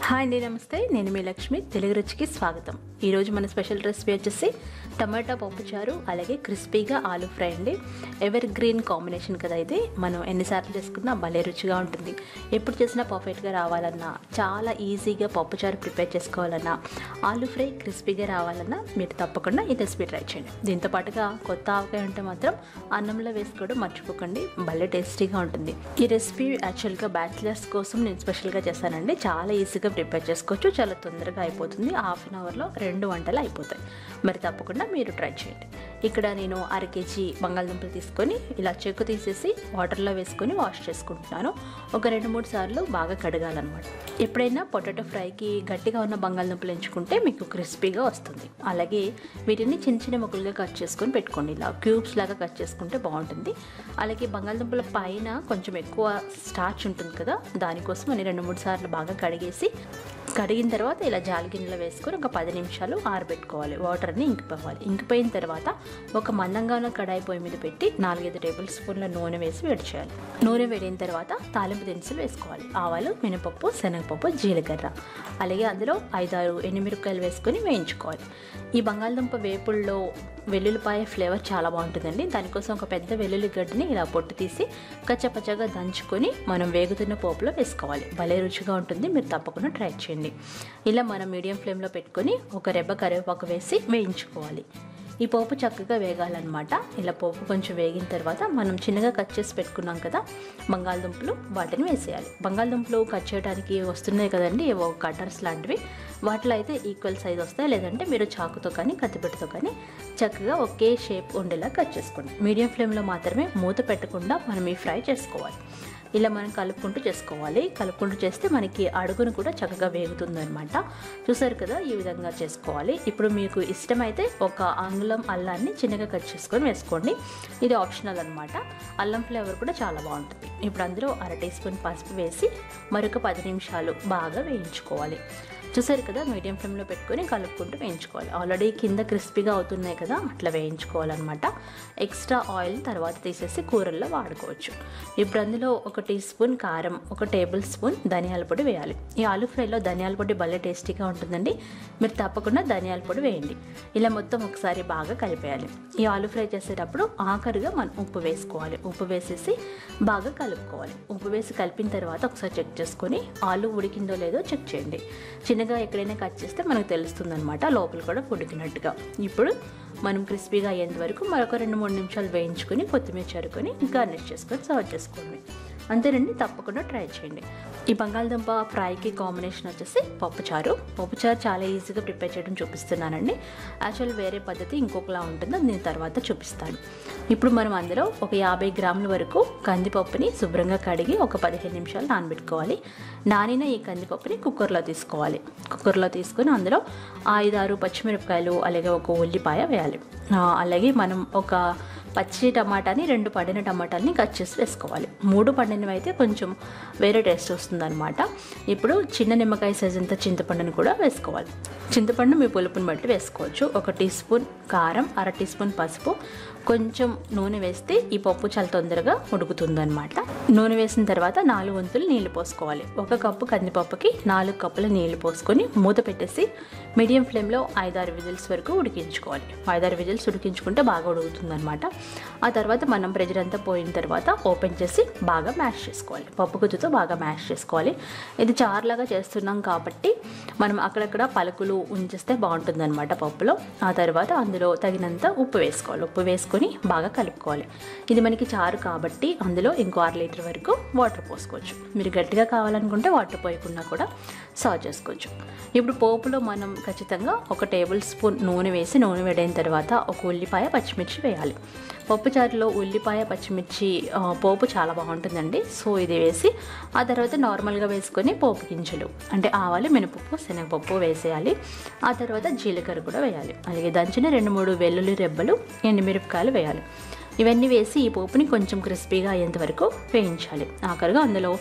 hi అండి నమస్తే నేను మీ లక్ష్మి తెలుగు రుచికి స్వాగతం ఈరోజు మన స్పెషల్ రెసిపీ వచ్చేసి టమాటా పప్పుచారు అలాగే క్రిస్పీగా ఆలు ఫ్రై అండి ఎవర్ గ్రీన్ కాంబినేషన్ కదా ఇది మనం ఎన్నిసార్లు చేసుకున్నా భలే రుచిగా ఉంటుంది ఎప్పుడు చేసినా పర్ఫెక్ట్గా రావాలన్నా చాలా ఈజీగా పప్పుచారు ప్రిపేర్ చేసుకోవాలన్నా ఆలు ఫ్రై క్రిస్పీగా రావాలన్నా మీరు తప్పకుండా ఈ రెసిపీ ట్రై చేయండి దీంతో పాటుగా కొత్త ఆవకాయ ఉంటే మాత్రం అన్నంలో వేసుకోవడం మర్చిపోకండి భలే టేస్టీగా ఉంటుంది ఈ రెసిపీ యాక్చువల్గా బ్యాచిలర్స్ కోసం నేను స్పెషల్గా చేశానండి చాలా ఈజీగా ప్రిపేర్ చేసుకోవచ్చు చాలా తొందరగా అయిపోతుంది హాఫ్ అన్ అవర్లో రెండు వంటలు అయిపోతాయి మరి తప్పకుండా మీరు ట్రై చేయండి ఇక్కడ నేను అర కేజీ బంగాళదుంపలు తీసుకొని ఇలా చెక్కు తీసేసి వాటర్లో వేసుకొని వాష్ చేసుకుంటున్నాను ఒక రెండు మూడు సార్లు బాగా కడగాలన్నమాట ఎప్పుడైనా పొటాటో ఫ్రైకి గట్టిగా ఉన్న బంగాళదుంపలు ఎంచుకుంటే మీకు క్రిస్పీగా వస్తుంది అలాగే వీటిని చిన్న చిన్న ముక్కలుగా కట్ చేసుకొని పెట్టుకోండి ఇలా క్యూబ్స్ లాగా కట్ చేసుకుంటే బాగుంటుంది అలాగే బంగాళదుంపల పైన కొంచెం ఎక్కువ స్టార్చ్ ఉంటుంది కదా దానికోసం అని రెండు మూడు సార్లు బాగా కడిగేసి కడిగిన తర్వాత ఇలా జాలి గిన్నెలో వేసుకొని ఒక పది నిమిషాలు ఆరబెట్టుకోవాలి వాటర్ని ఇంకిపోవాలి ఇంకిపోయిన తర్వాత ఒక మందంగా ఉన్న కడాయి పొయ్యి మీద పెట్టి నాలుగైదు టేబుల్ స్పూన్ల నూనె వేసి వేడి చేయాలి నూనె వేడిన తర్వాత తాలింపు దినుసులు వేసుకోవాలి ఆవాలు మినపప్పు శనగపప్పు జీలకర్ర అలాగే అందులో ఐదారు ఎండుమిరపకాయలు వేసుకొని వేయించుకోవాలి ఈ బంగాళదుంప వేపుల్లో వెల్లుల్లిపాయ ఫ్లేవర్ చాలా బాగుంటుందండి దానికోసం ఒక పెద్ద వెల్లుల్లి గడ్డని ఇలా పొట్టు తీసి కచ్చపచ్చగా దంచుకొని మనం వేగుతున్న పోపులో వేసుకోవాలి భలే రుచిగా ఉంటుంది మీరు తప్పకుండా ట్రై చేయండి ఇలా మనం మీడియం ఫ్లేమ్లో పెట్టుకొని ఒక రెబ్బ కరివేపాకు వేసి వేయించుకోవాలి ఈ పోపు చక్కగా వేగాలన్నమాట ఇలా పోపు కొంచెం వేగిన తర్వాత మనం చిన్నగా కట్ చేసి పెట్టుకున్నాం కదా బంగాళదుంపలు వాటిని వేసేయాలి బంగాళదుంపలు కట్ చేయడానికి వస్తున్నాయి కదండి ఏవో కట్టర్స్ లాంటివి వాటిలో అయితే ఈక్వల్ సైజ్ వస్తాయి లేదంటే మీరు చాకుతో కానీ కత్తిపెట్టుతో కానీ చక్కగా ఒకే షేప్ ఉండేలా కట్ చేసుకోండి మీడియం ఫ్లేమ్లో మాత్రమే మూత పెట్టకుండా మనం ఈ ఫ్రై చేసుకోవాలి ఇలా మనం కలుపుకుంటూ చేసుకోవాలి కలుపుకుంటూ చేస్తే మనకి అడుగును కూడా చక్కగా వేగుతుంది అనమాట చూసారు కదా ఈ విధంగా చేసుకోవాలి ఇప్పుడు మీకు ఇష్టమైతే ఒక అంగుళం అల్లాన్ని చిన్నగా కట్ చేసుకొని వేసుకోండి ఇది ఆప్షనల్ అనమాట అల్లం ఫ్లేవర్ కూడా చాలా బాగుంటుంది ఇప్పుడు అందులో అర టీ స్పూన్ పసుపు వేసి మరొక పది నిమిషాలు బాగా వేయించుకోవాలి చూసారు కదా మీడియం ఫ్లేమ్లో పెట్టుకొని కలుపుకుంటూ వేయించుకోవాలి ఆల్రెడీ కింద క్రిస్పీగా అవుతున్నాయి కదా అట్లా వేయించుకోవాలన్నమాట ఎక్స్ట్రా ఆయిల్ తర్వాత తీసేసి కూరల్లో వాడుకోవచ్చు ఇప్పుడు అందులో ఒక టీ స్పూన్ కారం ఒక టేబుల్ స్పూన్ ధనియాల పొడి వేయాలి ఈ ఆలు ఫ్రైలో ధనియాల పొడి భలే టేస్టీగా ఉంటుందండి మీరు తప్పకుండా ధనియాల పొడి వేయండి ఇలా మొత్తం ఒకసారి బాగా కలిపేయాలి ఈ ఆలు ఫ్రై చేసేటప్పుడు ఆఖరిగా మనం ఉప్పు వేసుకోవాలి ఉప్పు వేసేసి బాగా కలుపుకోవాలి ఉప్పు వేసి కలిపిన తర్వాత ఒకసారి చెక్ చేసుకొని ఆలు ఉడికిందో లేదో చెక్ చేయండి చిన్నగా ఎక్కడైనా కట్ చేస్తే మనకు తెలుస్తుంది అనమాట లోపల కూడా ఉడికినట్టుగా ఇప్పుడు మనం క్రిస్పీగా అయ్యేంత వరకు మరొక రెండు మూడు నిమిషాలు వేయించుకొని కొత్తిమీర చరుకొని గార్నిష్ చేసుకొని సర్వ్ చేసుకోండి అంతేనండి తప్పకుండా ట్రై చేయండి ఈ బంగాళదుంప ఫ్రైకి కాంబినేషన్ వచ్చేసి పప్పుచారు పప్పుచారు చాలా ఈజీగా ప్రిపేర్ చేయడం చూపిస్తున్నానండి యాక్చువల్ వేరే పద్ధతి ఇంకొకలా ఉంటుంది అది నేను తర్వాత చూపిస్తాను ఇప్పుడు మనం అందులో ఒక యాభై గ్రాముల వరకు కందిపప్పుని శుభ్రంగా కడిగి ఒక పదిహేను నిమిషాలు నానబెట్టుకోవాలి నానిన ఈ కందిపప్పుని కుక్కర్లో తీసుకోవాలి కుక్కర్లో తీసుకొని అందులో ఐదారు పచ్చిమిరపకాయలు అలాగే ఒక ఉల్లిపాయ వేయాలి అలాగే మనం ఒక పచ్చి టమాటాని రెండు పండిన టమాటాలని కట్ చేసి వేసుకోవాలి మూడు పండినవి అయితే కొంచెం వేరే టేస్ట్ వస్తుందన్నమాట ఇప్పుడు చిన్న నిమ్మకాయ సైజ్ అంత చింతపండుని కూడా వేసుకోవాలి చింతపండు మీ పులుపుని బట్టి వేసుకోవచ్చు ఒక టీ స్పూన్ కారం అర టీ స్పూన్ పసుపు కొంచెం నూనె వేస్తే ఈ పప్పు చాలా తొందరగా ఉడుకుతుందన్నమాట నూనె వేసిన తర్వాత నాలుగు వంతులు నీళ్లు పోసుకోవాలి ఒక కప్పు కందిపప్పుకి నాలుగు కప్పుల నీళ్లు పోసుకొని మూత పెట్టేసి మీడియం ఫ్లేమ్లో ఐదారు విజిల్స్ వరకు ఉడికించుకోవాలి ఐదారు విజిల్స్ ఉడికించుకుంటే బాగా ఉడుకుతుందన్నమాట ఆ తర్వాత మనం ప్రెజర్ అంతా పోయిన తర్వాత ఓపెన్ చేసి బాగా మ్యాష్ చేసుకోవాలి పప్పు గుత్తుతో బాగా మ్యాష్ చేసుకోవాలి ఇది చారులాగా చేస్తున్నాం కాబట్టి మనం అక్కడక్కడ పలుకులు ఉంచేస్తే బాగుంటుందన్నమాట పప్పులో ఆ తర్వాత అందులో తగినంత ఉప్పు వేసుకోవాలి ఉప్పు వేసుకొని బాగా కలుపుకోవాలి ఇది మనకి చారు కాబట్టి అందులో ఇంకో అర లీటర్ వరకు వాటర్ పోసుకోవచ్చు మీరు గట్టిగా కావాలనుకుంటే వాటర్ పోయకుండా కూడా సర్వ్ చేసుకోవచ్చు ఇప్పుడు పోపులో మనం ఖచ్చితంగా ఒక టేబుల్ స్పూన్ నూనె వేసి నూనె వేడైన తర్వాత ఒక ఉల్లిపాయ పచ్చిమిర్చి వేయాలి పప్పు చారులో ఉల్లిపాయ పచ్చిమిర్చి ఆ, పోపు చాలా బాగుంటుందండి సో ఇది వేసి ఆ తర్వాత నార్మల్గా వేసుకొని పోపు గింజలు అంటే ఆవాలు మినపప్పు శనగపప్పు వేసేయాలి ఆ తర్వాత జీలకర్ర కూడా వేయాలి అలాగే దంచిన రెండు మూడు వెల్లుల్లి రెబ్బలు ఎండుమిరపకాయలు వేయాలి ఇవన్నీ వేసి ఈ పోపుని కొంచెం క్రిస్పీగా అయ్యేంత వరకు వేయించాలి ఆఖరుగా అందులో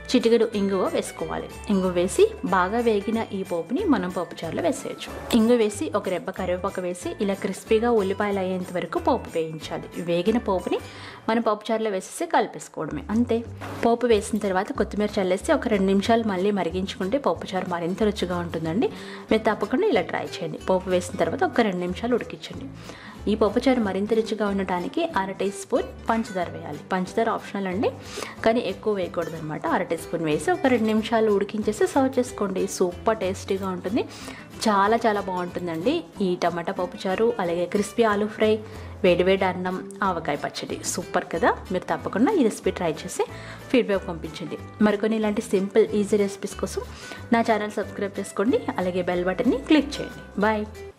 చిటికెడు ఇంగువ వేసుకోవాలి ఇంగువ వేసి బాగా వేగిన ఈ పోపుని మనం పప్పుచారులో వేసేయచ్చు ఇంగు వేసి ఒక రెబ్బ కరివేపాకు వేసి ఇలా క్రిస్పీగా ఉల్లిపాయలు అయ్యేంత వరకు పోపు వేయించాలి వేగిన పోపుని మనం పప్పుచారులో వేసేసి కలిపేసుకోవడమే అంతే పోపు వేసిన తర్వాత కొత్తిమీర చల్లేసి ఒక రెండు నిమిషాలు మళ్ళీ మరిగించుకుంటే పప్పుచారు మరింత రుచిగా ఉంటుందండి మీరు తప్పకుండా ఇలా ట్రై చేయండి పోపు వేసిన తర్వాత ఒక రెండు నిమిషాలు ఉడికించండి ఈ పప్పుచారు మరింత రుచిగా ఉండటానికి అర టీ స్పూన్ పంచదార వేయాలి పంచదార ఆప్షనల్ అండి కానీ ఎక్కువ వేయకూడదు అనమాట అర టీ స్పూన్ వేసి ఒక రెండు నిమిషాలు ఉడికించేసి సర్వ్ చేసుకోండి సూపర్ టేస్టీగా ఉంటుంది చాలా చాలా బాగుంటుందండి ఈ టమాటా పప్పుచారు అలాగే క్రిస్పీ ఆలూ ఫ్రై వేడివేడి అన్నం ఆవకాయ పచ్చడి సూపర్ కదా మీరు తప్పకుండా ఈ రెసిపీ ట్రై చేసి ఫీడ్బ్యాక్ పంపించండి మరికొన్ని ఇలాంటి సింపుల్ ఈజీ రెసిపీస్ కోసం నా ఛానల్ సబ్స్క్రైబ్ చేసుకోండి అలాగే బెల్ బటన్ని క్లిక్ చేయండి బాయ్